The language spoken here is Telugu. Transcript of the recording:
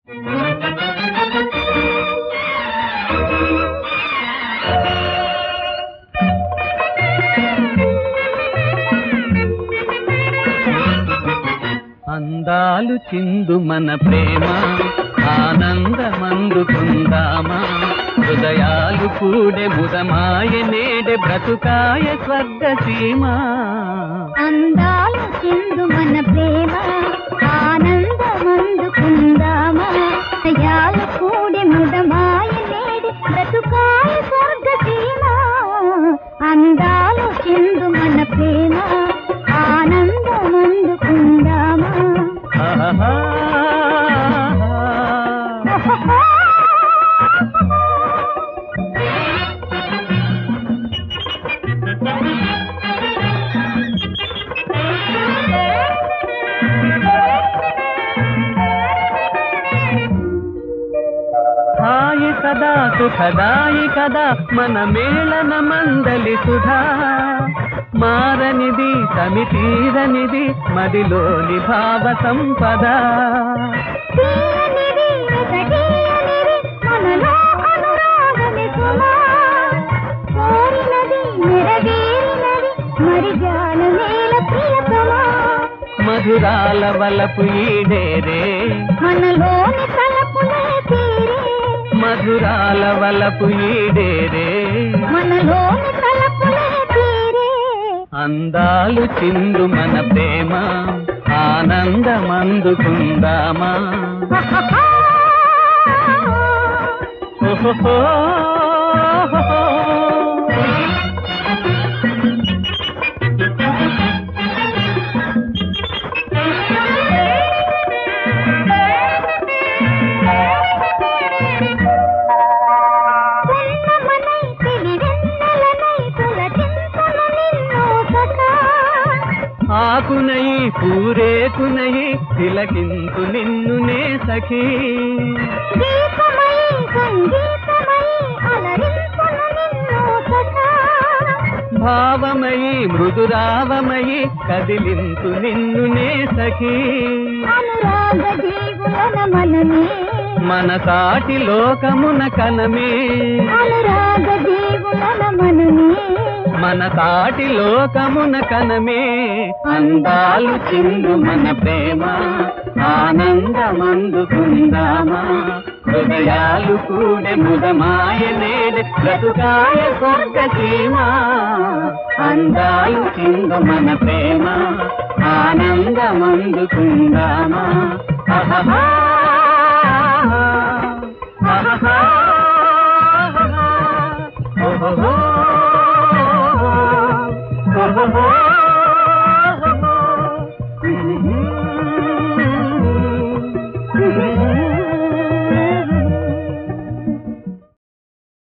అందాలు చిందు మన ప్రేమ ఆనందమందుకుందామా హృదయాలు కూడే ముదమాయ నేడే బ్రతుకాయ స్వర్గ సీమ అందాలు చిందు మన ప్రేమ ఆనందమందుకుందామా దయాలు కూడి ముదమాయ నేడి బ్రతుకాయ స్వర్గ సీమ అందాలు చిందు మన ప్రేమ ఆనందమందుకుందామా ఆహా. హాయి కదా సుఖదాయి కదా మన మేళన మందలి సుధా మారనిది సమితీరనిది మదిలోని భావ సంపద తీయనిది, వెతకీయనిది, మనలో అనురాగమే సుమా. కోరినది నెరవేరినది మరి జానమేల ప్రియతమా మధురాల వలపు ఈడేరే మనలోని తలపులే తీరే మధురాల వలపు ఈడేరే మనలోని తలపులే తీరే అందాలు చిందు మన ప్రేమ ఆనందమందుకుందామా ఓహో పున్నమనై తెలివెన్నెలనై పులకింతును నిన్ను సఖా. ఆకునై పూరేకునై తిలకింతు నిన్నునే సఖీ గీతమై సంగీతమై అలరింపును నిన్ను సఖా. భావమయి మృదురావమయి కదిలింతు నిన్నునే సఖీ అనురాగ జీవులన మనమే మన సాటి లోకమున కనమే అనురాగ జీవులన మనమే మన సాటి లోకమున కనమే అందాలు చిందు మన ప్రేమ ఆనందమందుకుందామా హృదయాలు కూడే ముదమాయ నేడే బ్రతుకాయ స్వర్గ సీమా అందాలు చిందు మన ప్రేమ ఆనందమందుకుందామా ఆహా ఆహా ఓహో ఓహో